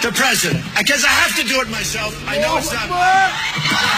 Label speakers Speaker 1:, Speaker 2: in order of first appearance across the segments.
Speaker 1: the president. Because I have to do it myself. I know it's not.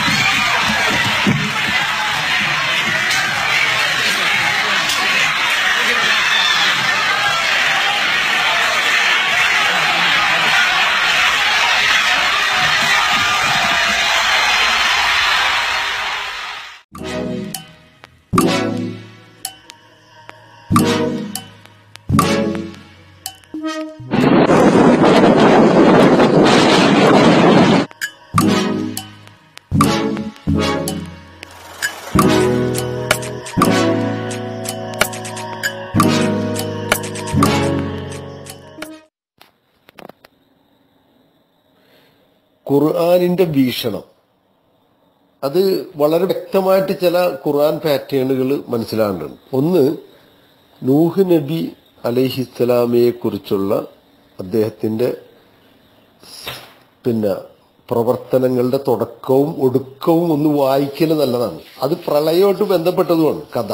Speaker 2: ഖുർആാനിന്റെ വീക്ഷണം അത് വളരെ വ്യക്തമായിട്ട് ചില ഖുർആൻ പാറ്റേണുകൾ മനസ്സിലാകുന്നുണ്ട് ഒന്ന് നൂഹ് നബി അലഹിസ്സലാമയെ കുറിച്ചുള്ള അദ്ദേഹത്തിന്റെ പിന്നെ പ്രവർത്തനങ്ങളുടെ തുടക്കവും ഒടുക്കവും ഒന്ന് വായിക്കൽ നല്ലതാണ് അത് പ്രളയമായിട്ട് ബന്ധപ്പെട്ടതുമാണ് കഥ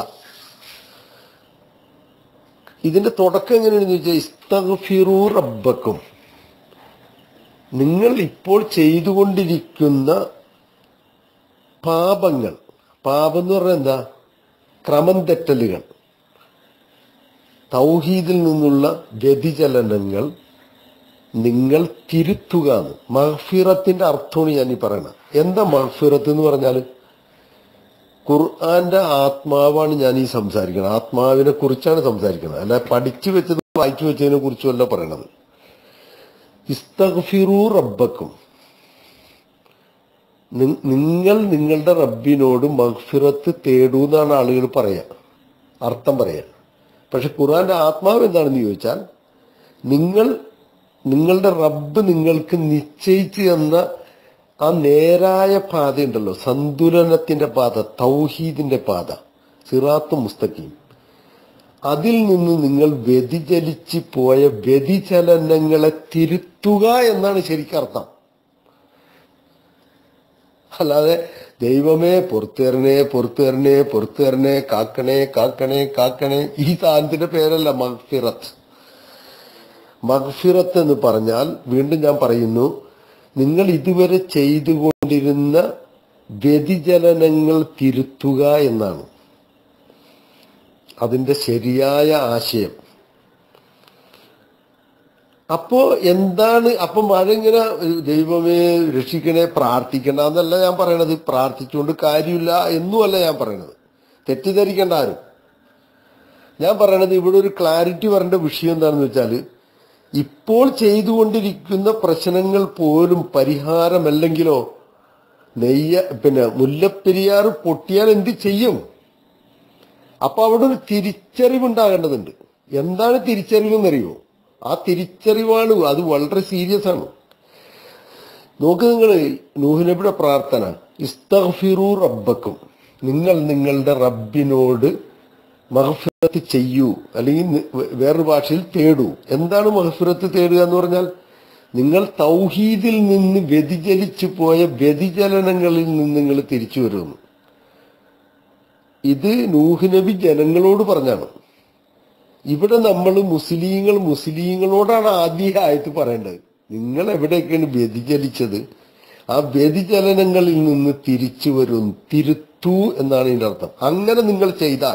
Speaker 2: ഇതിന്റെ തുടക്കം എങ്ങനെയാണെന്ന് വെച്ചാൽ ഇസ്തഗ്ഫിറൂ റബ്ബക്കും നിങ്ങൾ ഇപ്പോൾ ചെയ്തുകൊണ്ടിരിക്കുന്ന പാപങ്ങൾ പാപം എന്ന് പറഞ്ഞാൽ എന്താ ക്രമം തെറ്റലുകൾ തൗഹീദിൽ നിന്നുള്ള വ്യതിചലനങ്ങൾ നിങ്ങൾ തിരുത്തുക എന്ന് മഹഫിറത്തിന്റെ അർത്ഥമാണ് ഞാൻ ഈ പറയണത് എന്താ മഹഫിറത്ത് എന്ന് പറഞ്ഞാൽ ഖുർആന്റെ ആത്മാവാണ് ഞാൻ ഈ സംസാരിക്കുന്നത് ആത്മാവിനെ കുറിച്ചാണ് സംസാരിക്കുന്നത് അല്ല പഠിച്ചു വെച്ചത് വായിച്ചു വെച്ചതിനെ കുറിച്ചുമല്ല പറയണത് ഇസ്തഗ്ഫിറൂ റബ്ബക്കും നി- നിങ്ങൾ നിങ്ങളുടെ റബ്ബിനോട് മഗ്ഫിറത്ത് തേടൂ എന്നാണ് ആളുകൾ പറയുക അർത്ഥം പറയുക പക്ഷെ ഖുർആന്റെ ആത്മാവ് എന്താണെന്ന് ചോദിച്ചാൽ നിങ്ങൾ നിങ്ങളുടെ റബ്ബ് നിങ്ങൾക്ക് നിശ്ചയിച്ചു തന്ന ആ നേരായ പാതയുണ്ടല്ലോ സന്തുലനത്തിന്റെ പാത തൗഹീദിന്റെ പാത സിറാത്ത് മുസ്തഖീം അതിൽ നിന്ന് നിങ്ങൾ വ്യതിചലിച്ച് പോയ വ്യതിചലനങ്ങളെ തിരുത്തുക എന്നാണ് ശരിക്കും അർത്ഥം അല്ലാതെ ദൈവമേ പൊറത്തുതരണേ പൊറത്തുതരണേ പൊറത്തുതരണേ കാക്കണേ കാക്കണേ കാക്കണേ ഈ സാധനത്തിന്റെ പേരല്ല മഗ്ഫിറത്ത് മഗ്ഫിറത്ത് എന്ന് പറഞ്ഞാൽ വീണ്ടും ഞാൻ പറയുന്നു നിങ്ങൾ ഇതുവരെ ചെയ്തുകൊണ്ടിരുന്ന വ്യതിചലനങ്ങൾ തിരുത്തുക എന്നാണ് അതിന്റെ ശരിയായ ആശയം അപ്പോ എന്താണ് അപ്പൊ മഴ ഇങ്ങനെ ദൈവമേ രക്ഷിക്കണേ പ്രാർത്ഥിക്കണ്ട എന്നല്ല ഞാൻ പറയണത് പ്രാർത്ഥിച്ചുകൊണ്ട് കാര്യമില്ല എന്നുമല്ല ഞാൻ പറയണത് തെറ്റിദ്ധരിക്കേണ്ട ആരും ഞാൻ പറയണത് ഇവിടെ ഒരു ക്ലാരിറ്റി വരേണ്ട വിഷയം എന്താണെന്ന് വെച്ചാൽ ഇപ്പോൾ ചെയ്തുകൊണ്ടിരിക്കുന്ന പ്രശ്നങ്ങൾ പോലും പരിഹാരമല്ലെങ്കിലോ നെയ്യ പിന്നെ മുല്ലപ്പെരിയാർ പൊട്ടിയാൽ എന്ത് ചെയ്യും അപ്പൊ അവിടെ ഒരു തിരിച്ചറിവുണ്ടാകേണ്ടതുണ്ട് എന്താണ് തിരിച്ചറിവ് എന്നറിയോ ആ തിരിച്ചറിവാണ് അത് വളരെ സീരിയസ് ആണ് നോക്ക് നിങ്ങൾ നൂഹിനബിയുടെ പ്രാർത്ഥന ഇസ്തഗ്ഫിറു റബ്ബക്കും നിങ്ങൾ നിങ്ങളുടെ റബ്ബിനോട് മഹഫിറത്ത് ചെയ്യൂ അല്ലെങ്കിൽ നി- വേറൊരു ഭാഷയിൽ തേടൂ എന്താണ് മഹഫിറത്ത് തേടുക എന്ന് പറഞ്ഞാൽ നിങ്ങൾ തൗഹീദിൽ നിന്ന് വ്യതിചലിച്ചു പോയ വ്യതിചലനങ്ങളിൽ നിന്ന് നിങ്ങൾ തിരിച്ചു വരുന്നു ഇത് നൂഹ് നബി ജനങ്ങളോട് പറഞ്ഞാണ് ഇവിടെ നമ്മൾ മുസ്ലിങ്ങൾ മുസ്ലിങ്ങളോടാണ് ആദ്യ ആയത്ത് പറയേണ്ടത് നിങ്ങൾ എവിടെയൊക്കെയാണ് വ്യതിചലിച്ചത് ആ വ്യതിചലനങ്ങളിൽ നിന്ന് തിരിച്ചു വരും തിരുത്തു എന്നാണ് ഇതിന്റെ അർത്ഥം അങ്ങനെ നിങ്ങൾ ചെയ്താൽ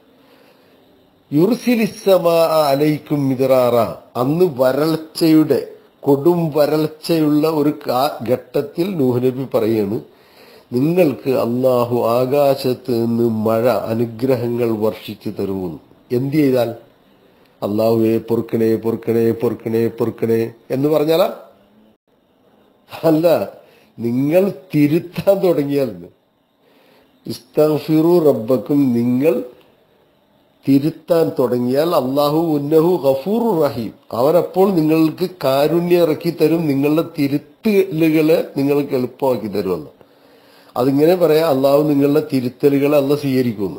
Speaker 2: യുർസിലിസമാ അലൈക്കും മിതറാറ അന്ന് വരൾച്ചയുടെ കൊടും വരൾച്ചയുള്ള ഒരു കാ- ഘട്ടത്തിൽ നൂഹ്നബി പറയാണ് നിങ്ങൾക്ക് അള്ളാഹു ആകാശത്ത് നിന്ന് മഴ അനുഗ്രഹങ്ങൾ വർഷിച്ചു തരുമെന്ന് എന്ത് ചെയ്താൽ അള്ളാഹുവെ പൊറുക്കണേ പൊറുക്കണേ പൊറുക്കണേ പൊറുക്കണേ എന്ന് പറഞ്ഞാലാ അല്ല നിങ്ങൾ തിരുത്താൻ തുടങ്ങിയാൽ ഇസ്തഗ്ഫിറു റബ്ബക്കും നിങ്ങൾ തിരുത്താൻ തുടങ്ങിയാൽ അള്ളാഹു ഉന്നഹു ഗഫൂർ റഹീം അവനപ്പോൾ നിങ്ങൾക്ക് കാരുണ്യം ഇറക്കി തരും നിങ്ങളുടെ തിരുത്തലുകളെ നിങ്ങൾക്ക് എളുപ്പമാക്കി തരുമെന്ന് അതിങ്ങനെ പറയാം അള്ളാഹു നിങ്ങളുടെ തിരുത്തലുകളെ അല്ല സ്വീകരിക്കുമെന്ന്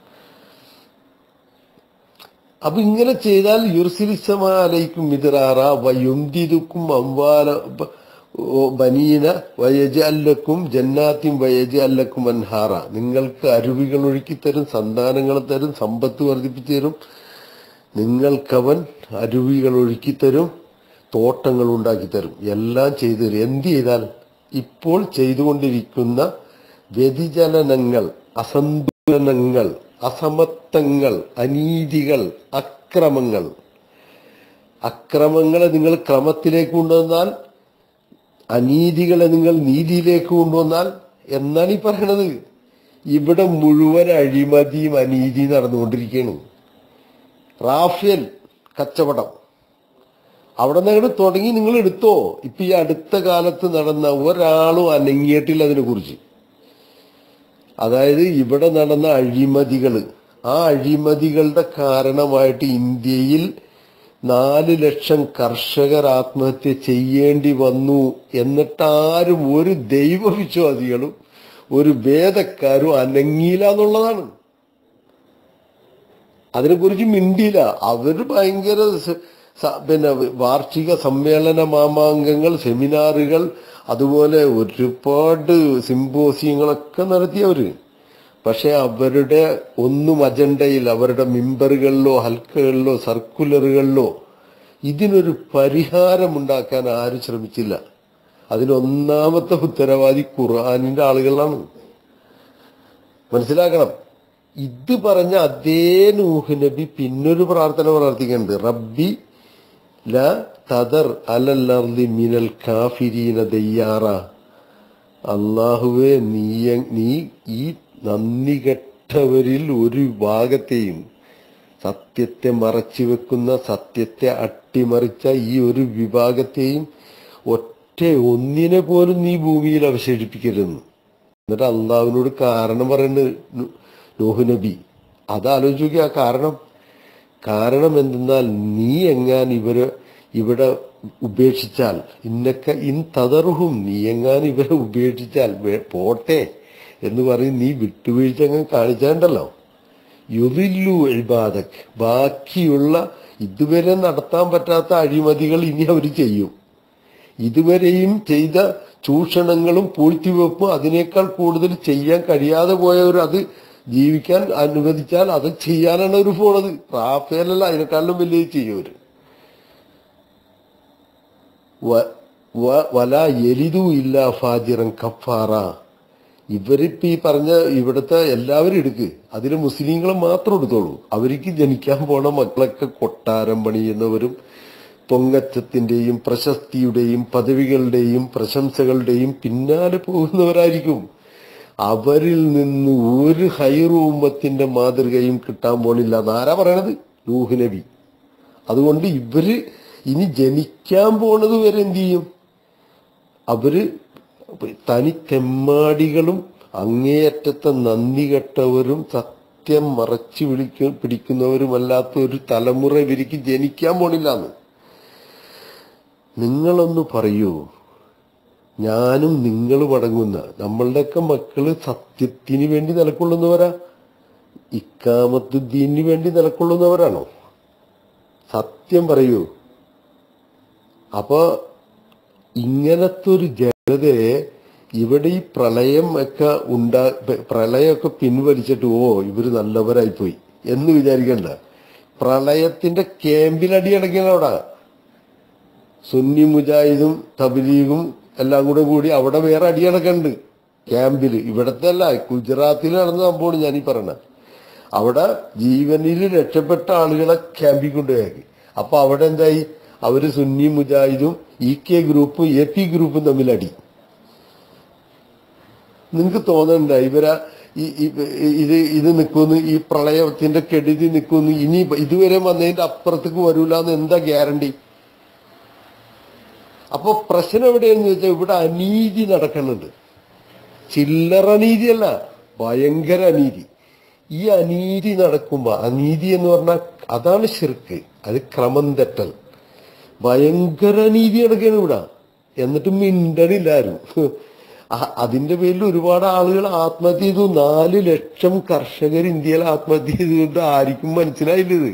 Speaker 2: അപ്പൊ ഇങ്ങനെ ചെയ്താൽ യുർസിലിസമാലയ്ക്കും മിതിറാറ വയുംദിദുക്കും അംവാല ബ- ഓ ബനീന വയജ അല്ലക്കും ജന്നാത്തിൻ വയജ അല്ലക്കും അൻഹാറ നിങ്ങൾക്ക് അരുവികൾ ഒഴുക്കി തരും സന്താനങ്ങളെ തരും സമ്പത്ത് വർദ്ധിപ്പിച്ചു തരും നിങ്ങൾക്കവൻ അരുവികൾ ഒഴുക്കി തരും തോട്ടങ്ങൾ ഉണ്ടാക്കി തരും എല്ലാം ചെയ്തു തരും എന്ത് ചെയ്താൽ ഇപ്പോൾ ചെയ്തുകൊണ്ടിരിക്കുന്ന വ്യതിചലനങ്ങൾ അസന്തുലനങ്ങൾ അസമത്വങ്ങൾ അനീതികൾ അക്രമങ്ങൾ അക്രമങ്ങളെ നിങ്ങൾ ക്രമത്തിലേക്ക് കൊണ്ടുവന്നാൽ അനീതികളെ നിങ്ങൾ നീതിയിലേക്ക് കൊണ്ടുവന്നാൽ എന്നാണ് ഈ പറയണത് ഇവിടെ മുഴുവൻ അഴിമതിയും അനീതിയും നടന്നുകൊണ്ടിരിക്കുകയാണ് റാഫേൽ കച്ചവടം അവിടെ നിന്ന് തുടങ്ങി നിങ്ങൾ എടുത്തോ ഇപ്പൊ ഈ അടുത്ത കാലത്ത് നടന്ന ഒരാളും അനങ്ങിയിട്ടില്ല അതിനെ കുറിച്ച് അതായത് ഇവിടെ നടന്ന അഴിമതികൾ ആ അഴിമതികളുടെ കാരണമായിട്ട് ഇന്ത്യയിൽ നാല് ലക്ഷം കർഷകർ ആത്മഹത്യ ചെയ്യേണ്ടി വന്നു എന്നിട്ട് ആരും ഒരു ദൈവവിശ്വാസികളും ഒരു വേദക്കാരും അനങ്ങിയില്ല എന്നുള്ളതാണ് അതിനെക്കുറിച്ച് മിണ്ടിയില്ല അവർ ഭയങ്കര സ- സ- പിന്നെ വാർഷിക സമ്മേളന മാമാങ്കങ്ങൾ സെമിനാറുകൾ അതുപോലെ ഒരുപാട് സിംബോസിയങ്ങളൊക്കെ നടത്തിയവര് പക്ഷെ അവരുടെ ഒന്നും അജണ്ടയിൽ അവരുടെ മിമ്പറുകളിലോ ഹൽക്കകളിലോ സർക്കുലറുകളിലോ ഇതിനൊരു പരിഹാരമുണ്ടാക്കാൻ ആരും ശ്രമിച്ചില്ല അതിനൊന്നാമത്തെ ഉത്തരവാദി ഖുർആാനിന്റെ ആളുകളാണ് മനസ്സിലാക്കണം ഇത് പറഞ്ഞ അതേ നൂഹ് നബി പിന്നൊരു പ്രാർത്ഥന പ്രാർത്ഥിക്കുന്നുണ്ട് റബ്ബി ല തദർ അലല്ലർലി മിനൽ കാഫിരീന ദയ്യാറ അള്ളാഹുവെ നീ നീ ഈ നന്ദി കെട്ടവരിൽ ഒരു ഭാഗത്തെയും സത്യത്തെ മറച്ചു വെക്കുന്ന സത്യത്തെ അട്ടിമറിച്ച ഈ ഒരു വിഭാഗത്തെയും ഒറ്റ ഒന്നിനെ പോലും നീ ഭൂമിയിൽ അവശേഷിപ്പിക്കരുതെന്ന് എന്നിട്ട് അള്ളാഹുവിനോട് കാരണം പറയുന്നത് നു- നൂഹ് നബി അതാലോചിച്ച് നോക്കിയ കാരണം കാരണം എന്തെന്നാൽ നീ എങ്ങാൻ ഇവര് ഇവിടെ ഉപേക്ഷിച്ചാൽ ഇന്നൊക്കെ ഇൻ തതറുഹും നീ എങ്ങാൻ ഇവരെ ഉപേക്ഷിച്ചാൽ വേ- പോട്ടെ എന്ന് പറയും നീ വിട്ടുവീഴ്ച അങ്ങ് കാണിച്ചാണ്ടല്ലോ യുറില്ലു ഇബാദക് ബാക്കിയുള്ള ഇതുവരെ നടത്താൻ പറ്റാത്ത അഴിമതികൾ ഇനി അവർ ചെയ്യും ഇതുവരെയും ചെയ്ത ചൂഷണങ്ങളും പൂഴ്ത്തിവെപ്പും അതിനേക്കാൾ കൂടുതൽ ചെയ്യാൻ കഴിയാതെ പോയവർ അത് ജീവിക്കാൻ അനുവദിച്ചാൽ അത് ചെയ്യാനാണ് അവർ പോണത് റാഫേലല്ല അതിനേക്കാളും വലിയ ചെയ്യവര് വ- വ- വല എലിതു ഇല്ല ഫാജിറൻ കഫാറ ഇവരിപ്പോ ഈ പറഞ്ഞ ഇവിടുത്തെ എല്ലാവരും എടുക്ക് അതിൽ മുസ്ലിങ്ങൾ മാത്രം എടുത്തോളൂ അവർക്ക് ജനിക്കാൻ പോണ മക്കളൊക്കെ കൊട്ടാരം പണിയുന്നവരും പൊങ്ങച്ചത്തിന്റെയും പ്രശസ്തിയുടെയും പദവികളുടെയും പ്രശംസകളുടെയും പിന്നാലെ പോകുന്നവരായിരിക്കും അവരിൽ നിന്ന് ഒരു ഹൈറൂമത്തിന്റെ മാതൃകയും കിട്ടാൻ പോണില്ല എന്നാരാ പറയണത് നൂഹ് നബി അതുകൊണ്ട് ഇവര് ഇനി ജനിക്കാൻ പോണത് വരെ എന്ത് ചെയ്യും അവര് തനി തെമ്മാടികളും അങ്ങേയറ്റത്തെ നന്ദി കെട്ടവരും സത്യം മറച്ചു വിളിക്ക പിടിക്കുന്നവരുമല്ലാത്ത ഒരു തലമുറ ഇവർക്ക് ജനിക്കാൻ പോണില്ലാന്ന് നിങ്ങളൊന്ന് പറയൂ ഞാനും നിങ്ങൾ മടങ്ങുന്ന നമ്മളുടെയൊക്കെ മക്കള് സത്യത്തിന് വേണ്ടി നിലക്കൊള്ളുന്നവരാ ഇക്കാമത്ത് ദീനിന് വേണ്ടി നിലക്കൊള്ളുന്നവരാണോ സത്യം പറയൂ അപ്പൊ ഇങ്ങനത്തെ ഒരു ജനതയെ ഇവിടെ ഈ പ്രളയം ഒക്കെ ഉണ്ടാ പ്രളയമൊക്കെ പിൻവലിച്ചിട്ട് ഓ ഇവര് നല്ലവരായിപ്പോയി എന്ന് വിചാരിക്കണ്ട പ്രളയത്തിന്റെ ക്യാമ്പിലടി അടങ്ങിയാണ് അവിടെ സുന്നി മുജാഹിദും തബ്ലീഗും എല്ലാം കൂടെ കൂടി അവിടെ വേറെ അടിയടക്കുന്നുണ്ട് ക്യാമ്പിൽ ഇവിടത്തെ അല്ല ഗുജറാത്തിൽ നടന്ന സംഭവമാണ് ഞാനീ പറയണത് അവിടെ ജീവനിൽ രക്ഷപ്പെട്ട ആളുകളെ ക്യാമ്പിൽ കൊണ്ടുപോയി അപ്പൊ അവിടെ എന്തായി അവര് സുന്നി മുജാഹിദും ഇ കെ ഗ്രൂപ്പും എ പി ഗ്രൂപ്പും തമ്മിൽ അടി നിങ്ങൾക്ക് തോന്നണ്ട ഇവരാ ഈ ഈ- ഇത് ഇത് നിൽക്കുമെന്ന് ഈ പ്രളയത്തിന്റെ കെടുതി നിൽക്കുമെന്ന് ഇനി ഇതുവരെ വന്നതിന്റെ അപ്പുറത്തേക്ക് വരൂല എന്ന് എന്താ ഗ്യാരണ്ടി അപ്പൊ പ്രശ്നം എവിടെയെന്ന് വെച്ചാൽ ഇവിടെ അനീതി നടക്കുന്നുണ്ട് ചില്ലറ അനീതിയല്ല ഭയങ്കര അനീതി ഈ അനീതി നടക്കുമ്പോ അനീതി എന്ന് പറഞ്ഞാൽ അതാണ് ശിർക്ക് അത് ക്രമം തെറ്റൽ ഭയങ്കര അനീതി നടക്കുകയാണ് ഇവിടെ എന്നിട്ട് മിണ്ടണില്ല ആരും അ- അതിന്റെ പേരിൽ ഒരുപാട് ആളുകൾ ആത്മഹത്യ ചെയ്തു നാല് ലക്ഷം കർഷകർ ഇന്ത്യയിൽ ആത്മഹത്യ ചെയ്തുകൊണ്ട് ആർക്കും മനസ്സിലായില്ല ഇത്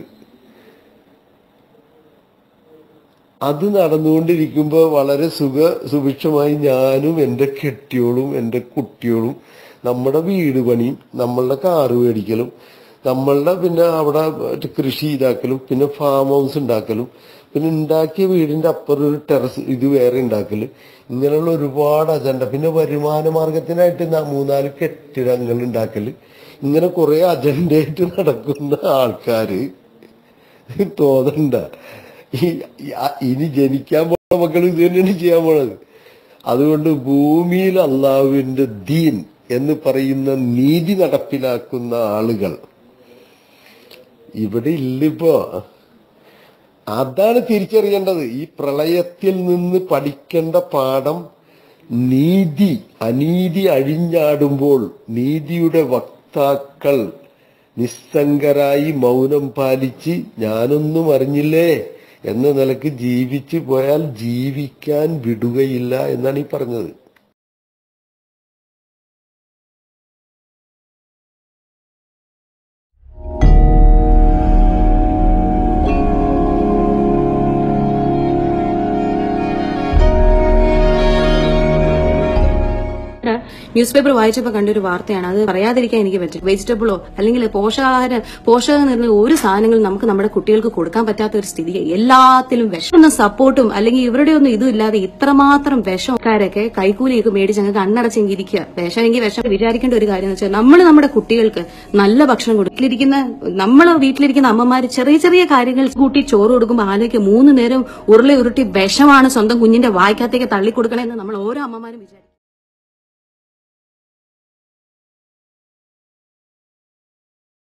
Speaker 2: അത് നടന്നുകൊണ്ടിരിക്കുമ്പോൾ വളരെ സുഖ സുഭിക്ഷമായി ഞാനും എൻ്റെ കെട്ടിയോളും എൻ്റെ കുട്ടിയോളും നമ്മുടെ വീട് പണിയും നമ്മളുടെ കാറ് മേടിക്കലും നമ്മളുടെ പിന്നെ അവിടെ കൃഷി ഇതാക്കലും പിന്നെ ഫാം ഹൗസ് ഉണ്ടാക്കലും പിന്നെ ഉണ്ടാക്കിയ വീടിന്റെ അപ്പുറം ഒരു ടെറസ് ഇത് വേറെ ഉണ്ടാക്കല് ഇങ്ങനെയുള്ള ഒരുപാട് അജണ്ട പിന്നെ വരുമാന മാർഗത്തിനായിട്ട് ന- മൂന്നാല് കെട്ടിടങ്ങൾ ഉണ്ടാക്കല് ഇങ്ങനെ കുറെ അജണ്ടയായിട്ട് നടക്കുന്ന ആൾക്കാര് തോന്നണ്ട ഈ ഈ- ആ- ഇനി ജനിക്കാൻ പോണ മക്കൾ ഇത് തന്നെയാണ് ചെയ്യാൻ പോണത് അതുകൊണ്ട് ഭൂമിയിൽ അള്ളാഹുവിന്റെ ദീൻ എന്ന് പറയുന്ന നീതി നടപ്പിലാക്കുന്ന ആളുകൾ ഇവിടെ ഇല്ലിപ്പോ അതാണ് തിരിച്ചറിയേണ്ടത് ഈ പ്രളയത്തിൽ നിന്ന് പഠിക്കേണ്ട പാഠം നീതി അനീതി അഴിഞ്ഞാടുമ്പോൾ നീതിയുടെ വക്താക്കൾ നിസ്സംഗരായി മൗനം പാലിച്ച് ഞാനൊന്നും അറിഞ്ഞില്ലേ എന്ന നിലക്ക് ജീവിച്ചു പോയാൽ ജീവിക്കാൻ വിടുകയില്ല എന്നാണ് ഈ പറഞ്ഞത്
Speaker 3: ന്യൂസ് പേപ്പർ വായിച്ചപ്പോൾ കണ്ടൊരു വാർത്തയാണ് അത് പറയാതിരിക്കാൻ എനിക്ക് പറ്റും വെജിറ്റബിളോ അല്ലെങ്കിൽ പോഷകാഹാര പോഷകം നിറഞ്ഞ ഒരു സാധനങ്ങളും നമുക്ക് നമ്മുടെ കുട്ടികൾക്ക് കൊടുക്കാൻ പറ്റാത്ത ഒരു സ്ഥിതി എല്ലാത്തിലും വിഷം സപ്പോർട്ടും അല്ലെങ്കിൽ ഇവരുടെ ഒന്നും ഇതും ഇല്ലാതെ ഇത്രമാത്രം വിഷക്കാരൊക്കെ കൈക്കൂലിയൊക്കെ മേടിച്ച് അങ്ങ് കണ്ണടച്ചെങ്കിൽ ഇരിക്കുക വിഷമെങ്കിൽ വിഷം വിചാരിക്കേണ്ട ഒരു കാര്യം എന്ന് വെച്ചാൽ നമ്മൾ നമ്മുടെ കുട്ടികൾക്ക് നല്ല ഭക്ഷണം കൊടുക്കും വീട്ടിലിരിക്കുന്ന നമ്മൾ വീട്ടിലിരിക്കുന്ന അമ്മമാര് ചെറിയ ചെറിയ കാര്യങ്ങൾ കൂട്ടി ചോറ് കൊടുക്കുമ്പോൾ ആലോചിക്കുക മൂന്ന് നേരം ഉരുളി ഉരുട്ടി വിഷമാണ് സ്വന്തം കുഞ്ഞിന്റെ വായ്ക്കകത്തേക്ക് തള്ളിക്കൊടുക്കണമെന്ന് നമ്മൾ ഓരോ അമ്മമാരും വിചാരിക്കും